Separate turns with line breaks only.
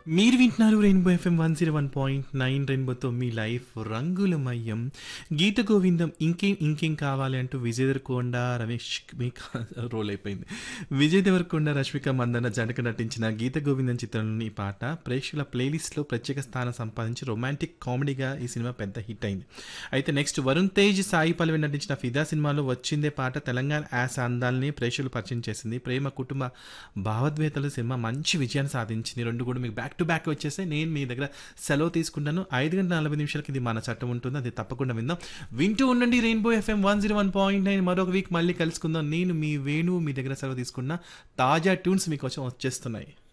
మీరు వింటున్నారు rainbow FM one zero one point nine రెయిన్బోతో మీ లైఫ్ రంగులమయం గీత గోవిందం ఇంకేం ఇంకేం కావాలి అంటూ విజయ్ దేవరకొండ రమేష్ మీకు రోల్ అయిపోయింది విజయ్ దేవరకొండ రష్మిక మందన జంటకు నటించిన గీత గోవిందం చిత్రంలోని ఈ పాట ప్రేక్షకుల ప్లేలిస్ట్లో ప్రత్యేక స్థానం సంపాదించి రొమాంటిక్ కామెడీగా ఈ సినిమా పెద్ద హిట్ అయింది అయితే నెక్స్ట్ వరుణ్ తేజ్ సాయి పల్లవి నటించిన ఫిదా సినిమాలో వచ్చిందే పాట తెలంగాణ యాస అందాలని ప్రేక్షకులు పరిచయం చేసింది ప్రేమ కుటుంబ భావోద్వేతలు సినిమా మంచి విజయాన్ని సాధించింది రెండు కూడా మీకు బ్యాక్ టు బ్యాక్ వచ్చేస్తే నేను మీ దగ్గర సెలవు తీసుకుంటాను ఐదు గంటల నలభై నిమిషాలకి ఇది మన చట్టం ఉంటుంది అది తప్పకుండా విందాం వింటూ ఉండండి rainbow FM one zero one point nine మరొక వీక్ మళ్ళీ కలుసుకుందాం నేను మీ వేణు మీ దగ్గర సెలవు తీసుకున్న తాజా ట్యూన్స్ మీకోసం వచ్చేస్తున్నాయి